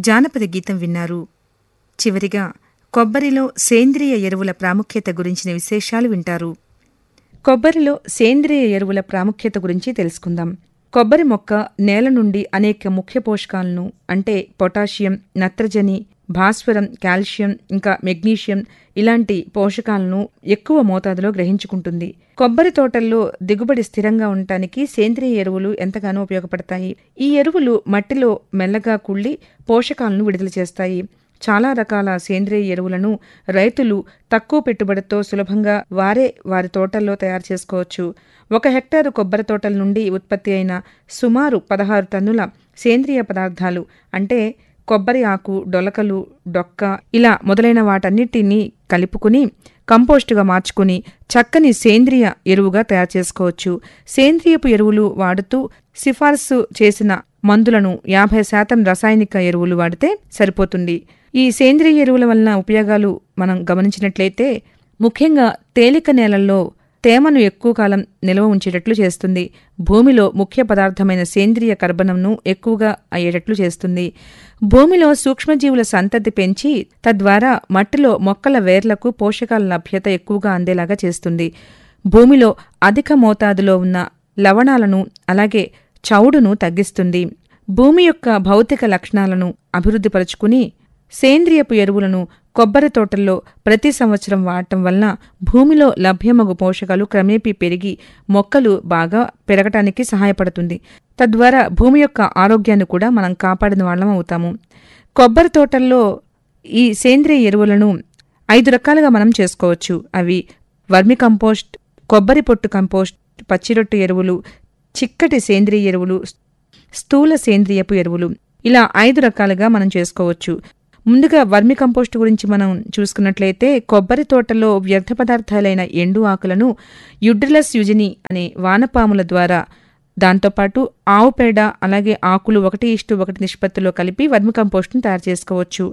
జానపద గీతం విన్నారు చివరిగా కొబ్బరిలో సేంద్రియ ఎరువుల ప్రాముఖ్యత గురించిన విశేషాలు వింటారు కొబ్బరిలో సేంద్రియ ఎరువుల ప్రాముఖ్యత గురించి తెలుసుకుందాం కొబ్బరి మొక్క నేల నుండి అనేక ముఖ్య పోషకాలను అంటే పొటాషియం నత్రజని భాస్వరం కాల్షియం ఇంకా మెగ్నీషియం ఇలాంటి పోషకాలను ఎక్కువ మోతాదులో గ్రహించుకుంటుంది కొబ్బరి తోటల్లో దిగుబడి స్థిరంగా ఉండటానికి సేంద్రియ ఎరువులు ఎంతగానో ఉపయోగపడతాయి ఈ ఎరువులు మట్టిలో మెల్లగా కుళ్ళి పోషకాలను విడుదల చేస్తాయి చాలా రకాల సేంద్రియ ఎరువులను రైతులు తక్కువ పెట్టుబడితో సులభంగా వారే వారి తోటల్లో తయారు చేసుకోవచ్చు ఒక హెక్టారు కొబ్బరి తోటల నుండి ఉత్పత్తి అయిన సుమారు పదహారు టన్నుల సేంద్రియ పదార్థాలు అంటే కొబ్బరి ఆకు డొలకలు డొక్క ఇలా మొదలైన వాటన్నిటినీ కలుపుకుని కంపోస్టుగా మార్చుకుని చక్కని సేంద్రియ ఎరువుగా తయారు చేసుకోవచ్చు సేంద్రియపు ఎరువులు వాడుతూ సిఫార్సు చేసిన మందులను యాభై శాతం రసాయనిక ఎరువులు వాడితే సరిపోతుంది ఈ సేంద్రియ ఎరువుల వలన ఉపయోగాలు మనం గమనించినట్లయితే ముఖ్యంగా తేలిక నేలల్లో తేమను ఎక్కువ కాలం నిల్వ ఉంచేటట్లు చేస్తుంది భూమిలో ముఖ్య పదార్థమైన సేంద్రియ కర్బనంను ఎక్కువగా అయ్యేటట్లు చేస్తుంది భూమిలో సూక్ష్మజీవుల సంతతి పెంచి తద్వారా మట్టిలో మొక్కల వేర్లకు పోషకాల లభ్యత ఎక్కువగా అందేలాగా చేస్తుంది భూమిలో అధిక మోతాదులో ఉన్న లవణాలను అలాగే చౌడును తగ్గిస్తుంది భూమి యొక్క భౌతిక లక్షణాలను అభివృద్ధిపరుచుకుని సేంద్రియపు ఎరువులను కొబ్బరి తోటల్లో ప్రతి సంవత్సరం వాడటం వలన భూమిలో లభ్యమగు పోషకాలు క్రమేపీ పెరిగి మొక్కలు బాగా పెరగటానికి సహాయపడుతుంది తద్వారా భూమి యొక్క ఆరోగ్యాన్ని కూడా మనం కాపాడిన వాళ్ళం అవుతాము కొబ్బరి తోటల్లో ఈ సేంద్రియ ఎరువులను ఐదు రకాలుగా మనం చేసుకోవచ్చు అవి వర్మి కంపోస్ట్ కొబ్బరి పొట్టు కంపోస్ట్ పచ్చిరొట్టు ఎరువులు చిక్కటి సేంద్రియ ఎరువులు స్థూల సేంద్రియపు ఎరువులు ఇలా ఐదు రకాలుగా మనం చేసుకోవచ్చు ముందుగా వర్మి కంపోస్ట్ గురించి మనం చూసుకున్నట్లయితే కొబ్బరి తోటలో వ్యర్థ పదార్థాలైన ఎండు ఆకులను యుడ్రిలస్ యుజిని అనే వానపాముల ద్వారా దాంతోపాటు ఆవు పేడ అలాగే ఆకులు ఒకటి ఇష్టు ఒకటి నిష్పత్తిలో కలిపి వర్మి కంపోస్ట్ను తయారు చేసుకోవచ్చు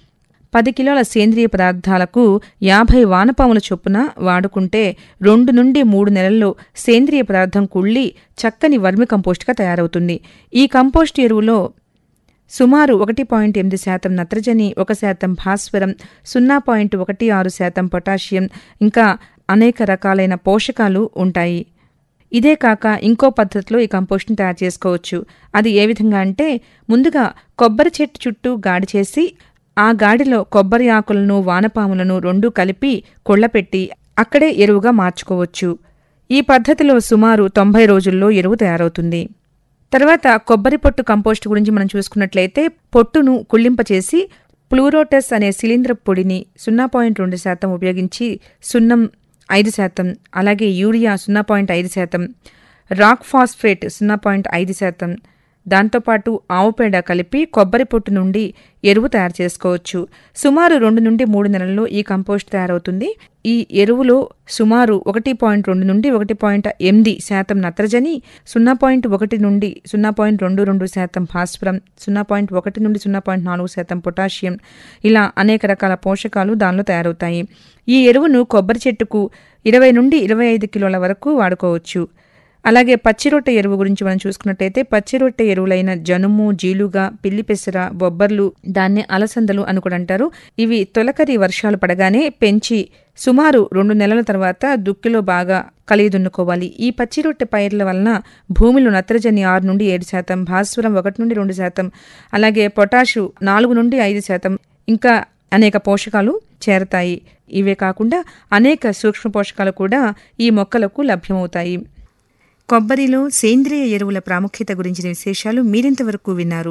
పది కిలోల సేంద్రియ పదార్థాలకు యాభై వానపాముల చొప్పున వాడుకుంటే రెండు నుండి మూడు నెలల్లో సేంద్రియ పదార్థం కుళ్ళి చక్కని వర్మి కంపోస్ట్గా తయారవుతుంది ఈ కంపోస్ట్ ఎరువులో సుమారు ఒకటి పాయింట్ ఎనిమిది శాతం నత్రజని ఒక శాతం భాస్వరం సున్నా పాయింట్ ఒకటి ఆరు శాతం పొటాషియం ఇంకా అనేక రకాలైన పోషకాలు ఉంటాయి ఇదే కాక ఇంకో పద్ధతిలో ఈ కంపోస్ట్ని తయారు చేసుకోవచ్చు అది ఏ విధంగా అంటే ముందుగా కొబ్బరి చెట్టు చుట్టూ గాడి చేసి ఆ గాడిలో కొబ్బరి ఆకులను వానపాములను రెండూ కలిపి కొళ్లపెట్టి అక్కడే ఎరువుగా మార్చుకోవచ్చు ఈ పద్ధతిలో సుమారు తొంభై రోజుల్లో ఎరువు తయారవుతుంది తర్వాత కొబ్బరి పొట్టు కంపోస్ట్ గురించి మనం చూసుకున్నట్లయితే పొట్టును కుళ్ళింపచేసి ప్లూరోటస్ అనే శిలీంద్ర పొడిని సున్నా పాయింట్ రెండు శాతం ఉపయోగించి సున్నం ఐదు శాతం అలాగే యూరియా సున్నా పాయింట్ ఐదు శాతం రాక్ ఫాస్ఫేట్ సున్నా పాయింట్ ఐదు శాతం దాంతోపాటు ఆవు పేడ కలిపి కొబ్బరి పొట్టు నుండి ఎరువు తయారు చేసుకోవచ్చు సుమారు రెండు నుండి మూడు నెలల్లో ఈ కంపోస్ట్ తయారవుతుంది ఈ ఎరువులో సుమారు ఒకటి పాయింట్ రెండు నుండి ఒకటి పాయింట్ ఎనిమిది శాతం నత్రజని సున్నా పాయింట్ ఒకటి నుండి సున్నా పాయింట్ రెండు రెండు శాతం భాస్వరం సున్నా పాయింట్ ఒకటి నుండి సున్నా పాయింట్ నాలుగు శాతం పొటాషియం ఇలా అనేక రకాల పోషకాలు దానిలో తయారవుతాయి ఈ ఎరువును కొబ్బరి చెట్టుకు ఇరవై నుండి ఇరవై ఐదు కిలోల వరకు వాడుకోవచ్చు అలాగే పచ్చిరొట్టె ఎరువు గురించి మనం చూసుకున్నట్టయితే పచ్చిరొట్టె ఎరువులైన జనుము జీలుగా పిల్లి పెసర బొబ్బర్లు దాన్ని అలసందలు అని కూడా అంటారు ఇవి తొలకరి వర్షాలు పడగానే పెంచి సుమారు రెండు నెలల తర్వాత దుక్కిలో బాగా కలిగిదున్నుకోవాలి ఈ పచ్చిరొట్టె పైర్ల వలన భూమిలో నత్రజని ఆరు నుండి ఏడు శాతం భాస్వరం ఒకటి నుండి రెండు శాతం అలాగే పొటాషు నాలుగు నుండి ఐదు శాతం ఇంకా అనేక పోషకాలు చేరతాయి ఇవే కాకుండా అనేక సూక్ష్మ పోషకాలు కూడా ఈ మొక్కలకు లభ్యమవుతాయి కొబ్బరిలో సేంద్రియ ఎరువుల ప్రాముఖ్యత గురించిన విశేషాలు మీరింతవరకు విన్నారు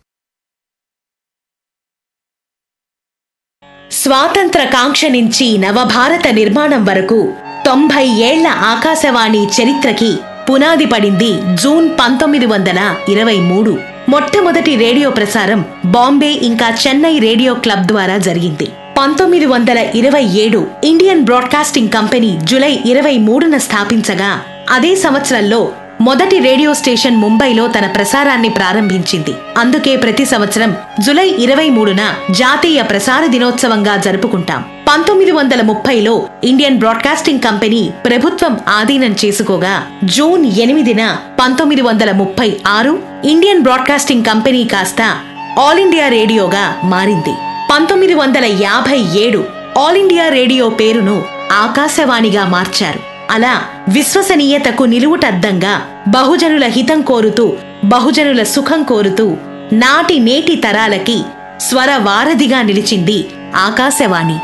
స్వాతంత్ర కాంక్ష నుంచి నవభారత నిర్మాణం వరకు తొంభై ఏళ్ల ఆకాశవాణి చరిత్రకి పునాది పడింది జూన్ పంతొమ్మిది వందల ఇరవై మూడు మొట్టమొదటి రేడియో ప్రసారం బాంబే ఇంకా చెన్నై రేడియో క్లబ్ ద్వారా జరిగింది పంతొమ్మిది వందల ఇరవై ఏడు ఇండియన్ బ్రాడ్కాస్టింగ్ కంపెనీ జులై ఇరవై మూడున స్థాపించగా అదే సంవత్సరంలో మొదటి రేడియో స్టేషన్ ముంబైలో తన ప్రసారాన్ని ప్రారంభించింది అందుకే ప్రతి సంవత్సరం జులై ఇరవై మూడున జాతీయ ప్రసార దినోత్సవంగా జరుపుకుంటాం పంతొమ్మిది వందల ముప్పైలో ఇండియన్ బ్రాడ్కాస్టింగ్ కంపెనీ ప్రభుత్వం ఆధీనం చేసుకోగా జూన్ ఎనిమిదిన పంతొమ్మిది వందల ముప్పై ఆరు ఇండియన్ బ్రాడ్కాస్టింగ్ కంపెనీ కాస్త ఆల్ ఇండియా రేడియోగా మారింది పంతొమ్మిది వందల యాభై ఏడు ఆల్ ఇండియా రేడియో పేరును ఆకాశవాణిగా మార్చారు అలా విశ్వసనీయతకు నిలువుటద్దంగా బహుజనుల హితం కోరుతూ బహుజనుల సుఖం కోరుతూ నాటి నేటి తరాలకి స్వర వారధిగా నిలిచింది ఆకాశవాణి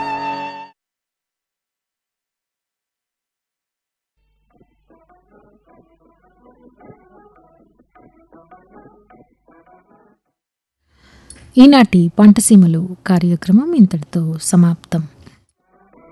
ఈనాటి పంటసీమలు కార్యక్రమం ఇంతటితో సమాప్తం